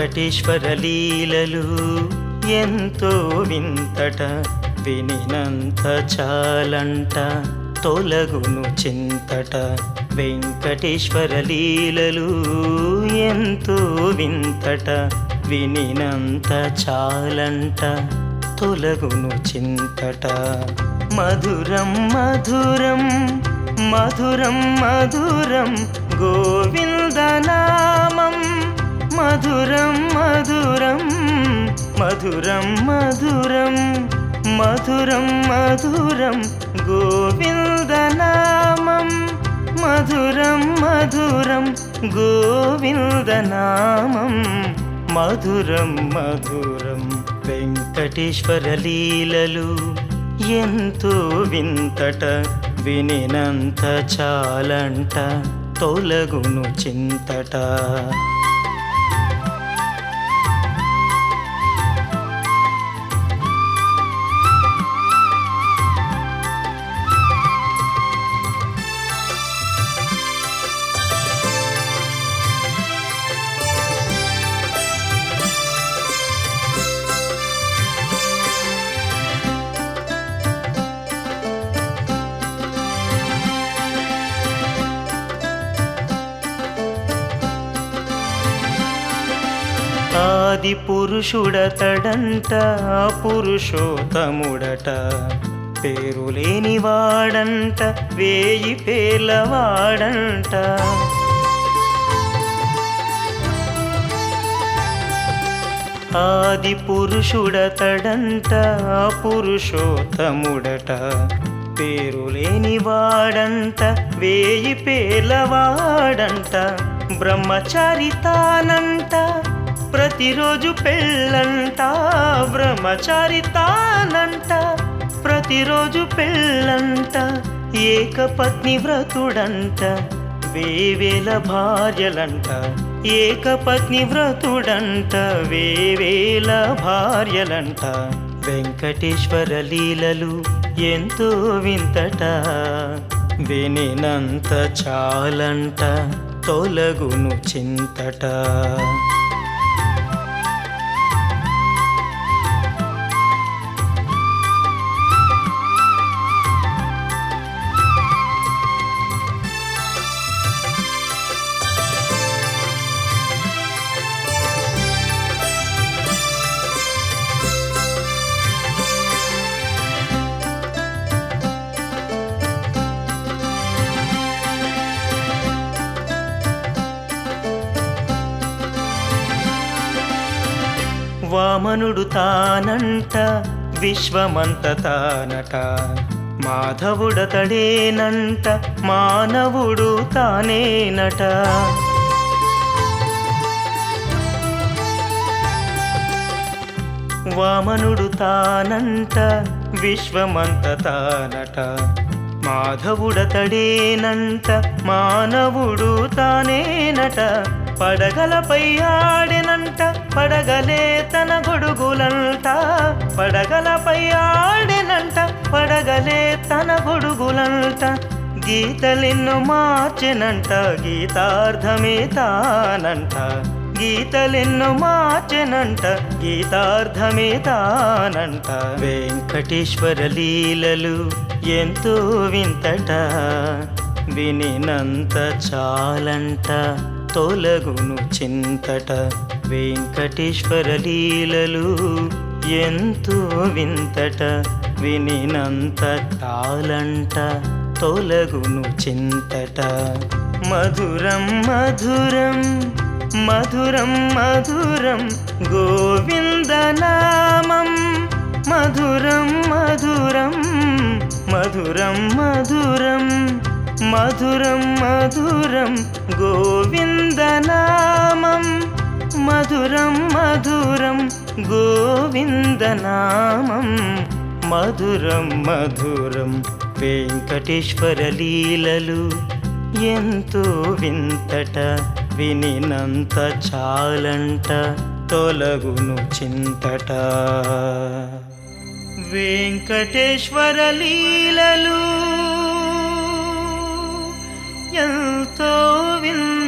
వెంకటేశ్వర లీలలు ఎంతో వింతట వినినంత చాలంట తొలగును చింతట వెంకటేశ్వర లీలలు ఎంతో వింతట వినినంత చాలంట తొలగును చింతట మధురం మధురం మధురం మధురం గోవిందనామం మధురం మధురం మధురం మధురం మధురం మధురం గోవిందనామం మధురం మధురం గోవిందనామం మధురం మధురం వెంకటేశ్వర లీలలు ఎంతో వింతట వినినంత చాలంట తొలగును చింతట ఆది పురుషుడతడంట పురుషోత్తముడట పేరు లేని వాడంట వేయి పేలవాడంట ఆది పురుషుడతడంట పురుషోత్తముడట పేరు లేని వాడంట వేయి పేలవాడంట బ్రహ్మచారి తానంట ప్రతిరోజు పెళ్ళంట బ్రహ్మచారి తానంట ప్రతిరోజు పెళ్ళంట ఏకపత్ని వ్రతుడంట వేవేల భార్యలంట ఏకపత్ని వ్రతుడంట వేవేల భార్యలంట వెంకటేశ్వర లీలలు ఎంతో వింతట వినినంత చాలంట తొలగును చింతట వామనుడు తానంట విశ్వమంత తానట మాధవుడతడేనంట మానవుడు తానేనట వామనుడు తానంట విశ్వమంత తానట మాధవుడతడేనంట మానవుడు తానేనట పడగలపై ఆడెనంట పడగలే తన గొడుగులంట పడగలపై ఆడెనంట పడగలే తన గొడుగులంట గీతలెన్ను మార్చెనంట గీతార్థమే తానంట గీతలెన్ను మార్చెనంట గీతార్థమే తానంట వెంకటేశ్వర లీలలు ఎంతో వింతట వినినంత చాలంట తొలగును చింతట వెంకటేశ్వర లీలలు ఎంతో వింతట వినినంత చాలంట తొలగును చింతట మధురం మధురం మధురం మధురం గోవిందనామం మధురం మధురం మధురం మధురం మధురం మధురం గోవిందనామం మధురం మధురం గోవిందనామం మధురం మధురం వెంకటేశ్వర లీలలు ఎంతో వింతట వినినంత చాలంట తొలగును చింతట వెంకటేశ్వర లీలలు ఎంతో వింత